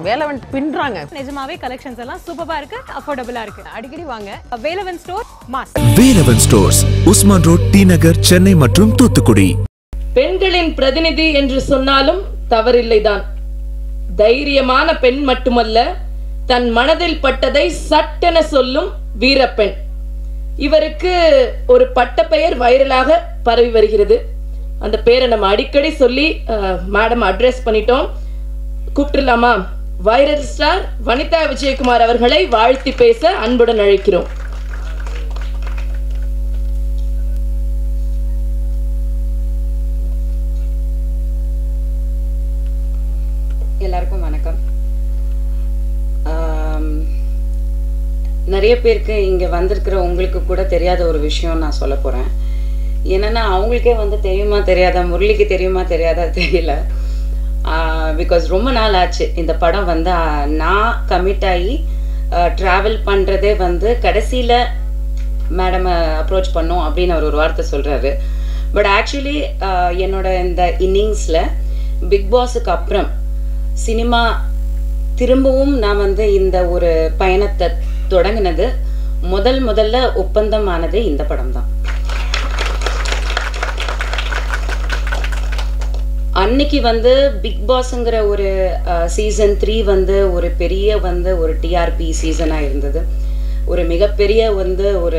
வேலவன் பின்றாங்க நிஜமாவே கலெக்ஷன்ஸ் எல்லாம் சூப்பரா இருக்கு அஃபோர்டபுளா இருக்கு அடிக்கடி வாங்க Velavan store mass Velavan stores Usman road T Nagar Chennai மற்றும் தூத்துக்குடி பெண்களின் பிரதிநிதி என்று சொன்னாலும் தவறில்லைதான் தைரியமான பெண் மட்டுமல்ல தன் மனதில் பட்டதை சட்டென சொல்லும் வீரப்பெண் இவருக்கு ஒரு பட்டப்பெயர் வைரலாக பரவி வருகிறது அந்த பேரை நம்ம அடிக்கடி சொல்லி மேடம் அட்ரஸ் பண்ணிட்டோம் கூப்பிட்டுலாமா வைரல் ஸ்டார் வனிதா விஜயகுமார் அவர்களை வாழ்த்தி பேச அன்புடன் அழைக்கிறோம் எல்லாருக்கும் வணக்கம் ஆம், நிறைய பேருக்கு இங்கே வந்திருக்கிற உங்களுக்கு கூட தெரியாத ஒரு விஷயம் நான் சொல்ல போகிறேன் என்னென்னா அவங்களுக்கே வந்து தெரியுமா தெரியாதா முரளிக்கு தெரியுமா தெரியாதா தெரியல பிகாஸ் ரொம்ப நாள் ஆச்சு இந்த படம் வந்து ஆ, நான் கமிட் ஆகி ட்ராவல் பண்ணுறதே வந்து கடைசியில் மேடம் அப்ரோச் பண்ணோம் அப்படின்னு அவர் ஒரு வார்த்தை சொல்கிறாரு பட் ஆக்சுவலி என்னோட இந்த இன்னிங்ஸில் பிக் பாஸுக்கு அப்புறம் சினிமா திரும்பவும் நான் வந்து இந்த ஒரு பயணத்தை தொடங்கினது முதல் முதல்ல ஒப்பந்தம் ஆனது இந்த படம் தான் அன்னைக்கு வந்து பிக் பாஸ்ங்கிற ஒரு சீசன் த்ரீ வந்து ஒரு பெரிய வந்து ஒரு டிஆர்பி சீசனாக இருந்தது ஒரு மிகப்பெரிய வந்து ஒரு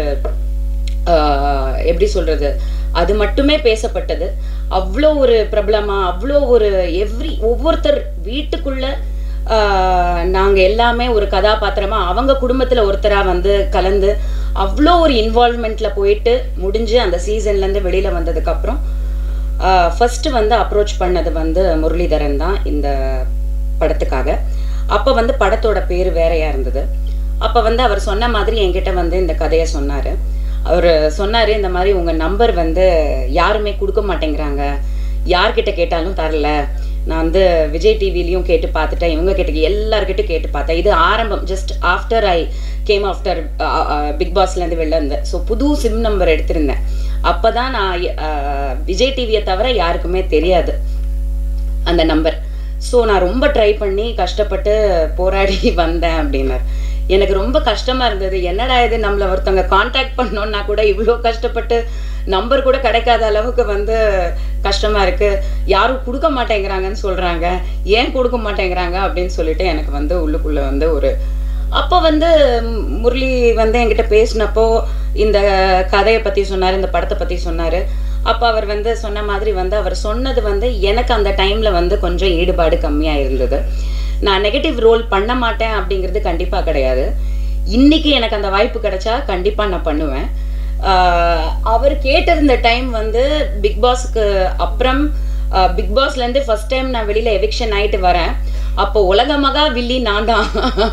ஆஹ், எப்படி சொல்றது அது மட்டுமே பேசப்பட்டது அவ்வளோ ஒரு பிரபலமா அவ்வளோ ஒரு எவ்ரி ஒவ்வொருத்தர் வீட்டுக்குள்ள ஆஹ், நாங்க எல்லாமே ஒரு கதாபாத்திரமா அவங்க குடும்பத்துல ஒருத்தரா வந்து கலந்து அவ்வளோ ஒரு இன்வால்வ்மெண்ட்ல போயிட்டு முடிஞ்சு அந்த சீசன்ல இருந்து வெளியில வந்ததுக்கு அப்புறம் ஃபர்ஸ்ட் வந்து அப்ரோச் பண்ணது வந்து முரளிதரன் தான் இந்த படத்துக்காக அப்போ வந்து படத்தோட பேர் வேறையா இருந்தது அப்போ வந்து அவர் சொன்ன மாதிரி என்கிட்ட வந்து இந்த கதையை சொன்னார் அவர் சொன்னார் இந்த மாதிரி உங்கள் நம்பர் வந்து யாருமே கொடுக்க மாட்டேங்கிறாங்க யார்கிட்ட கேட்டாலும் தரல நான் வந்து விஜய் டிவிலையும் கேட்டு பார்த்துட்டேன் இவங்க கிட்ட எல்லார்கிட்டையும் கேட்டு பார்த்தேன் இது ஆரம்பம் just after I came after Bigg பாஸ்லேருந்து வெளில இருந்தேன் ஸோ புது சிம் நம்பர் எடுத்திருந்தேன் அப்போ தான் நான் அஹ், விஜய் டிவியை தவிர யாருக்குமே தெரியாது அந்த நம்பர் ஸோ நான் ரொம்ப ட்ரை பண்ணி கஷ்டப்பட்டு போராடி வந்தேன் அப்படின்னார் எனக்கு ரொம்ப கஷ்டமா இருந்தது என்னடா இது நம்மளை ஒருத்தவங்க காண்டாக்ட் பண்ணோம்னா கூட இவ்வளோ கஷ்டப்பட்டு நம்பர் கூட கிடைக்காத அளவுக்கு வந்து கஷ்டமா இருக்கு யாரும் கொடுக்க மாட்டேங்கிறாங்கன்னு சொல்றாங்க ஏன் கொடுக்க மாட்டேங்கிறாங்க அப்படின்னு சொல்லிட்டு எனக்கு வந்து உள்ளுக்குள்ள வந்து ஒரு அப்போ வந்து ம், முரளி வந்து என்கிட்ட பேசினப்போ இந்த கதையை பற்றி சொன்னார் இந்த படத்தை பற்றி சொன்னார் அப்போ அவர் வந்து சொன்ன மாதிரி வந்து அவர் சொன்னது வந்து எனக்கு அந்த டைமில் வந்து கொஞ்சம் ஈடுபாடு கம்மியாக இருந்தது நான் நெகட்டிவ் ரோல் பண்ண மாட்டேன் அப்படிங்கிறது கண்டிப்பாக கிடையாது இன்னைக்கு எனக்கு அந்த வாய்ப்பு கிடைச்சா கண்டிப்பாக நான் பண்ணுவேன் ஆஹ் அவர் கேட்டிருந்த டைம் வந்து பிக் பாஸ்க்கு அப்புறம் பிக் பாஸ்லேருந்து ஃபர்ஸ்ட் டைம் நான் வெளியில் எவிக்ஷன் ஆயிட்டு வரேன் அப்போ உலக மகா வில்லி நான் தான்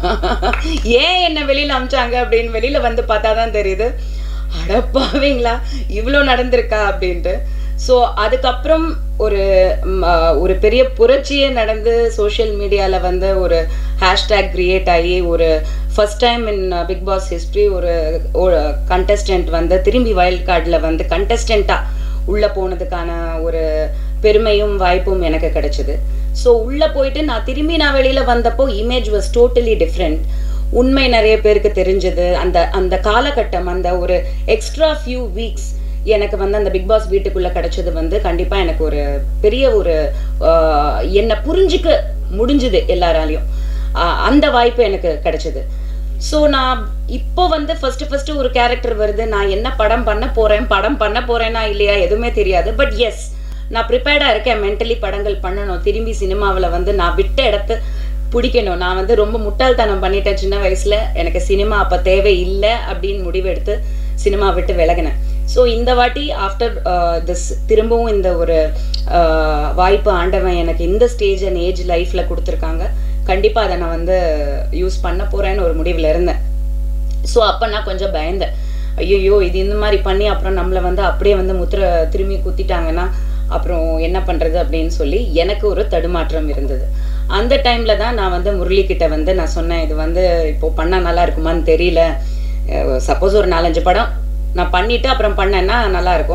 ஏன் என்ன வெளியில் அமிச்சாங்க அப்படின்னு வெளியில் வந்து பார்த்தா தான் தெரியுது அடப்பாவீங்களா இவ்வளோ நடந்திருக்கா அப்படின்ட்டு ஸோ அதுக்கப்புறம் ஒரு ம், ஆ, ஒரு பெரிய புரட்சியே நடந்து சோஷியல் மீடியாவில் வந்து ஒரு ஹேஷ்டேக் கிரியேட் ஆகி ஒரு first time in Bigg Boss history ஒரு கண்டஸ்டன்ட் வந்து திரும்பி வைல்ட் கார்டில் வந்து கண்டஸ்டண்ட்டாக உள்ளே போனதுக்கான ஒரு பெருமையும் வாய்ப்பும் எனக்கு கிடைச்சது ஸோ உள்ளே போயிட்டு நான் திரும்பி நான் வெளியில் வந்தப்போ இமேஜ் வாஸ் டோட்டலி டிஃப்ரெண்ட் உண்மை நிறைய பேருக்கு தெரிஞ்சது அந்த அந்த காலகட்டம் அந்த ஒரு எக்ஸ்ட்ரா ஃபியூ வீக்ஸ் எனக்கு வந்து அந்த பிக் பாஸ் வீட்டுக்குள்ள கிடைச்சது வந்து கண்டிப்பா எனக்கு ஒரு பெரிய ஒரு ஆஹ், என்னை புரிஞ்சுக்க முடிஞ்சுது எல்லாராலையும் ஆஹ், அந்த வாய்ப்பு எனக்கு கிடைச்சது ஸோ நான் இப்போ வந்து ஃபர்ஸ்ட் ஃபர்ஸ்ட் ஒரு கேரக்டர் வருது நான் என்ன படம் பண்ண போறேன் படம் பண்ண போறேனா இல்லையா எதுவுமே தெரியாது பட் எஸ் நான் ப்ரிப்பேர்டாக இருக்கேன் மென்டலி படங்கள் பண்ணணும் திரும்பி சினிமாவில் வந்து நான் விட்ட இடத்த பிடிக்கணும் நான் வந்து ரொம்ப முட்டாள்தனம் பண்ணிட்டேன் சின்ன வயசுல எனக்கு சினிமா அப்போ தேவை இல்லை அப்படின்னு முடிவெடுத்து சினிமா விட்டு விலகினேன் ஸோ இந்த வாட்டி ஆஃப்டர் திஸ் திரும்பவும் இந்த ஒரு ஆஹ், வாய்ப்பு ஆண்டவன் எனக்கு இந்த ஸ்டேஜ் அண்ட் ஏஜ் லைஃப்பில் கொடுத்துருக்காங்க கண்டிப்பாக அதை நான் வந்து யூஸ் பண்ண போகிறேன்னு ஒரு முடிவில் இருந்தேன் ஸோ அப்போ நான் கொஞ்சம் பயந்தேன் ஐயோ இது இந்த மாதிரி பண்ணி அப்புறம் நம்மளை வந்து அப்படியே வந்து முத்திரை திரும்பி குத்திட்டாங்கன்னா அப்புறம் என்ன பண்ணுறது அப்படின்னு சொல்லி எனக்கு ஒரு தடுமாற்றம் இருந்தது அந்த டைமில் தான் நான் வந்து முரளி கிட்ட வந்து நான் சொன்னேன் இது வந்து இப்போ பண்ணால் நல்லா இருக்குமான்னு தெரியல சப்போஸ் ஒரு நாலஞ்சு படம் நான் பண்ணிட்டு அப்புறம் பண்ணேன்னா நல்லா இருக்கும்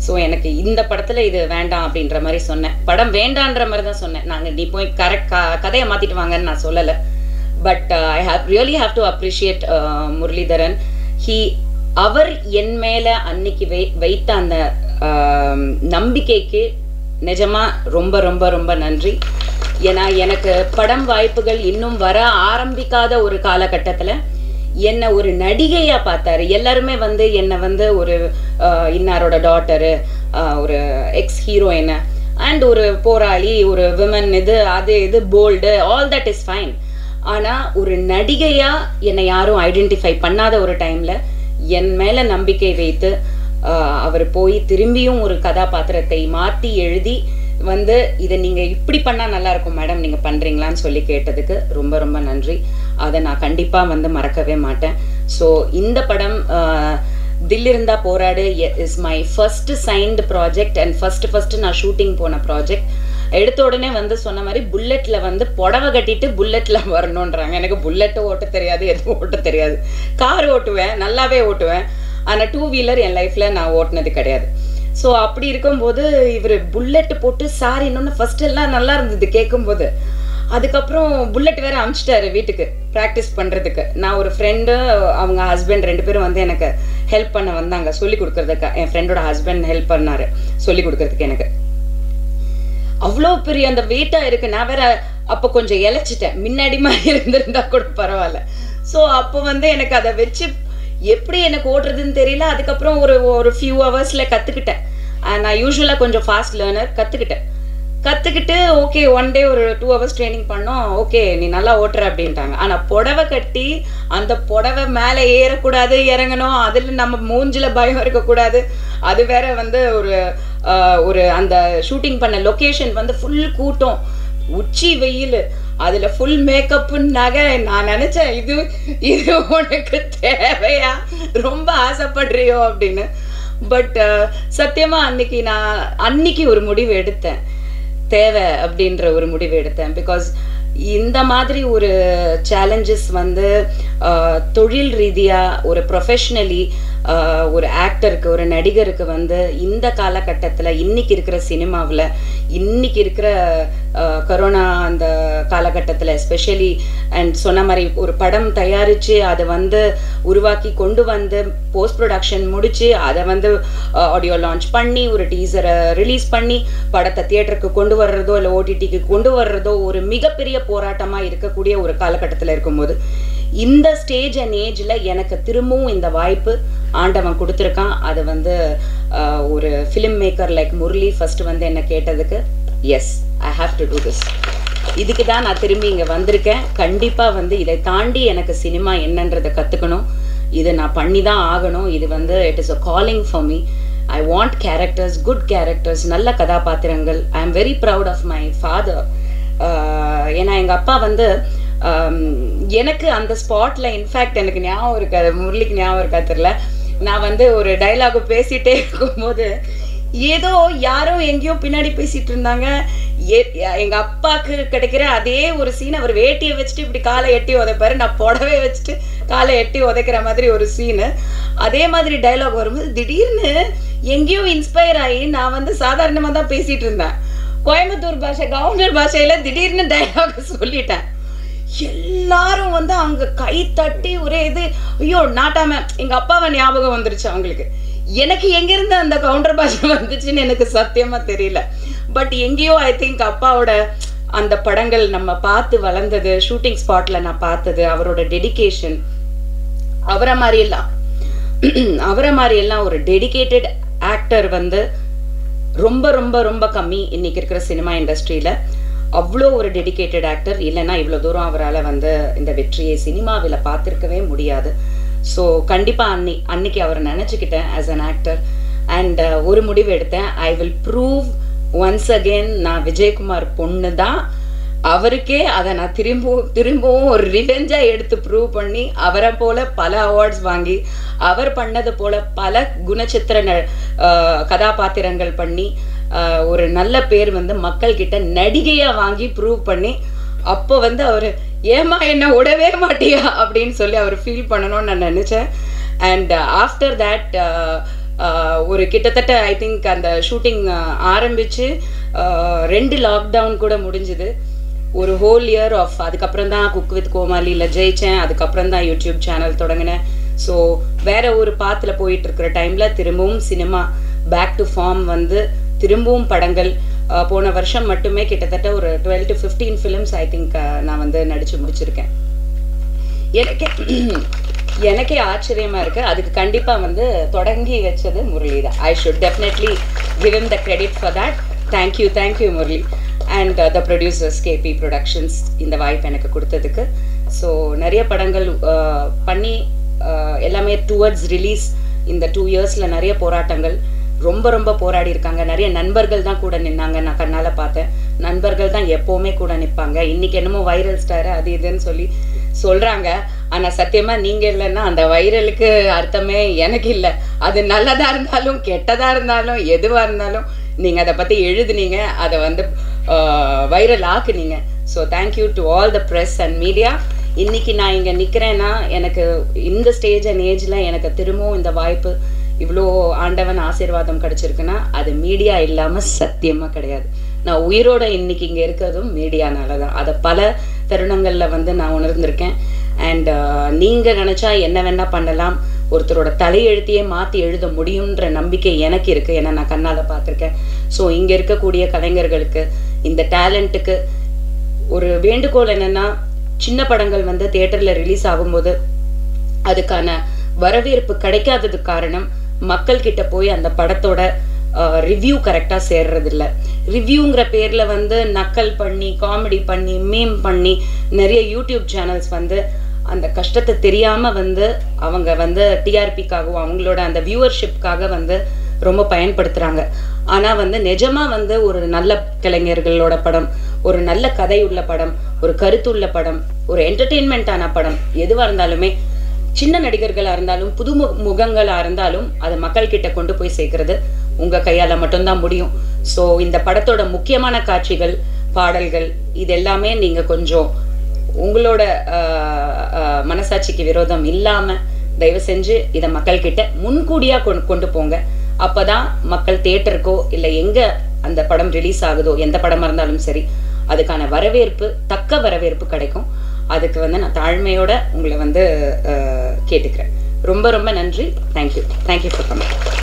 ஸோ எனக்கு இந்த படத்துல இது வேண்டாம் அப்படின்ற மாதிரி சொன்னேன் படம் வேண்டான்ற மாதிரி தான் சொன்னேன் நாங்க நீ போய் கரெக்ட் கதையை மாத்திட்டு வாங்கன்னு நான் சொல்லலை but I have really have to appreciate Muralitharan he அவர் என் மேல அன்னைக்கு வை வைத்த அந்த ஆம், நம்பிக்கைக்கு நிஜமா ரொம்ப ரொம்ப ரொம்ப நன்றி ஏன்னா எனக்கு படம் வாய்ப்புகள் இன்னும் வர ஆரம்பிக்காத ஒரு காலகட்டத்துல என்னை ஒரு நடிகையா பார்த்தாரு எல்லாருமே வந்து என்னை வந்து ஒரு ஆஹ், இன்னாரோட டாட்டரு ஒரு எக்ஸ் ஹீரோயின் அண்ட் ஒரு போராளி ஒரு விமன் இது அது இது bold all that is fine ஆனா ஒரு நடிகையா என்னை யாரும் ஐடென்டிஃபை பண்ணாத ஒரு டைம்ல என் மேல நம்பிக்கை வைத்து ஆஹ், அவர் போய் திரும்பியும் ஒரு கதாபாத்திரத்தை மாத்தி எழுதி வந்து இதை நீங்க இப்படி பண்ணா நல்லா இருக்கும் மேடம் நீங்க பண்றீங்களான்னு சொல்லி கேட்டதுக்கு ரொம்ப ரொம்ப நன்றி அதை நான் கண்டிப்பா வந்து மறக்கவே மாட்டேன் ஸோ இந்த படம் ஆஹ், தில் இருந்தா போராடு is my first signed project and first first நான் ஷூட்டிங் போன ப்ராஜெக்ட் எடுத்த உடனே வந்து சொன்ன மாதிரி புல்லட்ல வந்து புடவை கட்டிட்டு புல்லட்ல வரணுன்றாங்க எனக்கு புல்லட்டும் ஓட்ட தெரியாது எதுவும் ஓட்ட தெரியாது கார் ஓட்டுவேன் நல்லாவே ஓட்டுவேன் ஆனா டூ வீலர் என் லைஃப்ல நான் ஓட்டுனது கிடையாது ஸோ அப்படி இருக்கும்போது இவர் புல்லட் போட்டு சார் இன்னொன்று ஃபர்ஸ்ட் எல்லாம் நல்லா இருந்தது கேட்கும்போது அதுக்கப்புறம் புல்லட் வேற அமிச்சிட்டாரு வீட்டுக்கு ப்ராக்டிஸ் பண்றதுக்கு நான் ஒரு ஃப்ரெண்டு அவங்க ஹஸ்பண்ட் ரெண்டு பேரும் வந்து எனக்கு ஹெல்ப் பண்ண வந்தாங்க சொல்லி கொடுக்கறதுக்கு என் ஃப்ரெண்டோட ஹஸ்பண்ட் ஹெல்ப் பண்ணாரு சொல்லி கொடுக்கறதுக்கு எனக்கு அவ்வளோ பெரிய அந்த வெயிட்டா இருக்கு நான் வேற அப்போ கொஞ்சம் இழைச்சிட்டேன் முன்னாடி மாதிரி இருந்திருந்தா கூட பரவாயில்ல ஸோ அப்போ வந்து எனக்கு அதை வச்சு எப்படி எனக்கு ஓட்டுறதுன்னு தெரியல அதுக்கப்புறம் ஒரு ஒரு ஃபியூ ஹவர்ஸ்ல கத்துக்கிட்டேன் அஹ் நான் யூஸ்வலாக கொஞ்சம் ஃபாஸ்ட் லேர்னர் கத்துக்கிட்டேன் கத்துக்கிட்டு ஓகே ஒன் டே ஒரு டூ ஹவர்ஸ் ட்ரைனிங் பண்ணோம் ஓகே நீ நல்லா ஓட்டுற அப்படின்ட்டாங்க ஆனா புடவை கட்டி அந்த புடவை மேலே ஏறக்கூடாது இறங்கணும் அதுல நம்ம மூஞ்சில பயம் இருக்கக்கூடாது அது வேற வந்து ஒரு ஆஹ், ஒரு அந்த ஷூட்டிங் பண்ண லொகேஷன் வந்து ஃபுல் கூட்டம் உச்சி வெயில் அதுல ஃபுல் மேக்கப் நகை நான் நினைச்சேன் இது இது உனக்கு தேவையா ரொம்ப ஆசைப்படுறியோ அப்படின்னு பட் சத்தியமா அன்னைக்கு நான் அன்னைக்கு ஒரு முடிவு எடுத்தேன் தேவை அப்படின்ற ஒரு முடிவு எடுத்தேன் பிகாஸ் இந்த மாதிரி ஒரு சேலஞ்சஸ் வந்து ஆஹ், தொழில் ரீதியா ஒரு ப்ரொஃபஷ்னலி ஒரு ஆக்டருக்கு ஒரு நடிகருக்கு வந்து இந்த காலகட்டத்துல இன்னைக்கு இருக்கிற சினிமாவில் இன்னைக்கு இருக்கிற ஆஹ், கரோனா அந்த காலகட்டத்துல எஸ்பெஷலி அண்ட் சொன்ன மாதிரி ஒரு படம் தயாரிச்சு அதை வந்து உருவாக்கி கொண்டு வந்து போஸ்ட் ப்ரொடக்ஷன் முடிச்சு அதை வந்து ஆடியோ லான்ச் பண்ணி ஒரு டீசரை ரிலீஸ் பண்ணி படத்தை தியேட்டருக்கு கொண்டு வர்றதோ இல்லை ஓடிடிக்கு கொண்டு வர்றதோ ஒரு மிகப்பெரிய போராட்டமா இருக்கக்கூடிய ஒரு காலகட்டத்துல இருக்கும்போது இந்த ஸ்டேஜ் அண்ட் ஏஜ்ல எனக்கு திரும்பவும் இந்த வாய்ப்பு ஆண்டவன் கொடுத்துருக்கான் அது வந்து ஆஹ், ஒரு film maker like Murali first வந்து என்ன கேட்டதுக்கு yes I have to do this இதுக்கு தான் நான் திரும்பி இங்க வந்திருக்கேன் கண்டிப்பா வந்து இதை தாண்டி எனக்கு சினிமா என்னன்றதை கத்துக்கணும் இது நான் பண்ணி தான் ஆகணும் இது வந்து it is a calling for me I want characters good characters நல்ல கதாபாத்திரங்கள் I am very proud of my father ஏன்னா எங்க அப்பா வந்து ஆம், எனக்கு அந்த ஸ்பாட்ல இன்ஃபேக்ட் எனக்கு ஞாபகம் இருக்காது முரளிக்கு ஞாபகம் இருக்கா தெரியல நான் வந்து ஒரு டைலாக் பேசிட்டே இருக்கும்போது ஏதோ யாரோ எங்கேயோ பின்னாடி பேசிட்டு இருந்தாங்க ஏ- எங்க அப்பாக்கு கிடைக்கிற அதே ஒரு சீன் அவர் வேட்டியை வச்சுட்டு இப்படி காலை எட்டி உதைப்பாரு நான் புடவை வச்சுட்டு காலை எட்டி உதைக்கிற மாதிரி ஒரு சீனு அதே மாதிரி டைலாக் வரும்போது திடீர்னு எங்கேயோ இன்ஸ்பயர் ஆகி நான் வந்து சாதாரணமா தான் பேசிட்டு இருந்தேன் கோயம்புத்தூர் பாஷை கவுண்டர் பாஷையில திடீர்னு டைலாக் சொல்லிட்டேன் எல்லாரும் வந்து அங்க கை தட்டி ஒரே இது ஐயோ நாட்டாம எங்க அப்பாவை ஞாபகம் வந்துருச்சு அவங்களுக்கு எனக்கு எங்க இருந்து அந்த கவுண்டர் பாஷை வந்துச்சுன்னு எனக்கு சத்தியமா தெரியல பட் எங்கேயோ ஐ திங்க் அப்பாவோட அந்த படங்கள் நம்ம பார்த்து வளர்ந்தது ஷூட்டிங் ஸ்பாட்ல நான் பார்த்தது அவரோட டெடிகேஷன் அவரை மாதிரி எல்லாம் அவரை மாதிரி எல்லாம் ஒரு டெடிகேட்டட் ஆக்டர் வந்து ரொம்ப ரொம்ப ரொம்ப கம்மி இன்னைக்கு இருக்கிற சினிமா இண்டஸ்ட்ரியில அவ்வளோ ஒரு டெடிகேட்டட் ஆக்டர் இல்லைன்னா இவ்வளோ தூரம் அவரால் வந்து இந்த வெற்றியை சினிமாவில் பார்த்துருக்கவே முடியாது ஸோ கண்டிப்பாக அன்னி அன்னைக்கு அவரை நினச்சிக்கிட்டேன் ஆஸ் அன் ஆக்டர் அண்ட் ஒரு முடிவு எடுத்தேன் I will prove once again நான் விஜயகுமார் பொண்ணு தான் அவருக்கே அதை நான் திரும்பவும் திரும்பவும் ஒரு ரிவெஞ்சா எடுத்து ப்ரூவ் பண்ணி அவரை போல பல அவார்ட்ஸ் வாங்கி அவர் பண்ணது போல பல குணச்சித்திர ந- ஆஹ் கதாபாத்திரங்கள் பண்ணி ஆஹ் ஒரு நல்ல பேர் வந்து மக்கள் கிட்ட நடிகையா வாங்கி ப்ரூவ் பண்ணி அப்போ வந்து அவர் ஏமா என்ன விடவே மாட்டியா அப்படின்னு சொல்லி அவர் ஃபீல் பண்ணணும்னு நான் நினைச்சேன் அண்ட் ஆஃப்டர் தேட் ஆஹ் ஒரு கிட்டத்தட்ட ஐ திங்க் அந்த ஷூட்டிங் ஆரம்பிச்சு ஆஹ் ரெண்டு லாக்டவுன் கூட முடிஞ்சுது ஒரு ஹோல் இயர் ஆஃப் அதுக்கப்புறம் தான் குக் வித் கோமாளியில் ஜெயிச்சேன் அதுக்கப்புறம் தான் யூடியூப் சேனல் தொடங்கினேன் ஸோ வேற ஒரு பாத்தில் போயிட்டு இருக்கிற டைமில் திரும்பவும் சினிமா பேக் டு ஃபார்ம் வந்து திரும்பவும் படங்கள் ஆஹ் போன வருஷம் மட்டுமே கிட்டத்தட்ட ஒரு twelve to fifteen films I think நான் வந்து நடிச்சு முடிச்சிருக்கேன் எனக்கே எனக்கே ஆச்சரியமா இருக்கு அதுக்கு கண்டிப்பா வந்து தொடங்கி வச்சது முரளி தான் I should definitely give him the credit for that thank you thank you Murali and the producers KB productions இந்த வாய்ப்பு எனக்கு கொடுத்ததுக்கு ஸோ நிறைய படங்கள் uh, பண்ணி uh, எல்லாமே டுவர்ட்ஸ் ரிலீஸ் இந்த டூ இயர்ஸில் நிறைய போராட்டங்கள் ரொம்ப ரொம்ப போராடி இருக்காங்க நிறைய நண்பர்கள் தான் கூட நின்னாங்க நான் கண்ணால பார்த்தேன் நண்பர்கள் தான் எப்பவுமே கூட நிற்பாங்க இன்னைக்கு என்னமோ வைரல் ஸ்டார் அது இதுன்னு சொல்லி சொல்றாங்க ஆனா சத்தியமா நீங்க இல்லைன்னா அந்த வைரலுக்கு அர்த்தமே எனக்கு இல்லை அது நல்லதா இருந்தாலும் கெட்டதா இருந்தாலும் எதுவா இருந்தாலும் நீங்க அதை பத்தி எழுதுனீங்க அதை வந்து வைரல் ஆக்குனீங்க so thank you to all the press and media இன்னைக்கு நான் இங்க நிக்கிறேன்னா எனக்கு இந்த ஸ்டேஜ் அண்ட் ஏஜ்ல எனக்கு திரும்பவும் இந்த வாய்ப்பு இவ்வளோ ஆண்டவன் ஆசீர்வாதம் கிடைச்சிருக்குன்னா அது மீடியா இல்லாம சத்தியமா கிடையாது நான் உயிரோட இன்னைக்கு இங்க இருக்கிறதும் மீடியானால தான் அதை பல தருணங்கள்ல வந்து நான் உணர்ந்திருக்கேன் அண்ட் நீங்க நினைச்சா என்ன வேணா பண்ணலாம் ஒருத்தரோட தலையெழுத்தையே மாத்தி எழுத முடியுன்ற நம்பிக்கை எனக்கு இருக்கு ஏன்னா நான் கண்ணால பார்த்திருக்கேன் ஸோ இங்க இருக்கக்கூடிய கலைஞர்களுக்கு இந்த டேலண்ட்டுக்கு ஒரு வேண்டுகோள் என்னன்னா சின்ன படங்கள் வந்து தியேட்டர்ல ரிலீஸ் ஆகும்போது அதுக்கான வரவேற்பு கிடைக்காததுக்கு காரணம் மக்கள் கிட்ட போய் அந்த படத்தோட ரிவ்யூ கரெக்டாக சேர்றது இல்ல ரிவ்யூங்கிற பேர்ல வந்து நக்கல் பண்ணி காமெடி பண்ணி மீம் பண்ணி நிறைய யூடியூப் சேனல்ஸ் வந்து அந்த கஷ்டத்தை தெரியாம வந்து அவங்க வந்து டிஆர்பிக்காகவும் அவங்களோட அந்த வியூவர்ஷிப்காக வந்து ரொம்ப பயன்படுத்துறாங்க ஆனா வந்து நிஜமா வந்து ஒரு நல்ல கலைஞர்களோட படம் ஒரு நல்ல கதை உள்ள படம் ஒரு கருத்துள்ள படம் ஒரு என்டர்டெயின்மெண்ட்டான படம் எதுவா இருந்தாலுமே சின்ன நடிகர்களா இருந்தாலும் புது மு- முகங்களா இருந்தாலும் அதை மக்கள் கிட்ட கொண்டு போய் சேர்க்கறது உங்க கையால மட்டும்தான் முடியும் ஸோ இந்த படத்தோட முக்கியமான காட்சிகள் பாடல்கள் இது எல்லாமே நீங்க கொஞ்சம் உங்களோட ஆஹ், ஆஹ், மனசாட்சிக்கு விரோதம் இல்லாம தயவு செஞ்சு இதை மக்கள் கிட்ட முன்கூடியா கொண்டு கொண்டு போங்க அப்பதான் மக்கள் தியேட்டருக்கோ இல்லை எங்க அந்த படம் ரிலீஸ் ஆகுதோ எந்த படமா இருந்தாலும் சரி அதுக்கான வரவேற்பு தக்க வரவேற்பு கிடைக்கும் அதுக்கு வந்து நான் தாழ்மையோட உங்களை வந்து அஹ், கேட்டுக்கிறேன் ரொம்ப ரொம்ப நன்றி தேங்க்யூ தேங்க்யூ ஃபார் கமிங்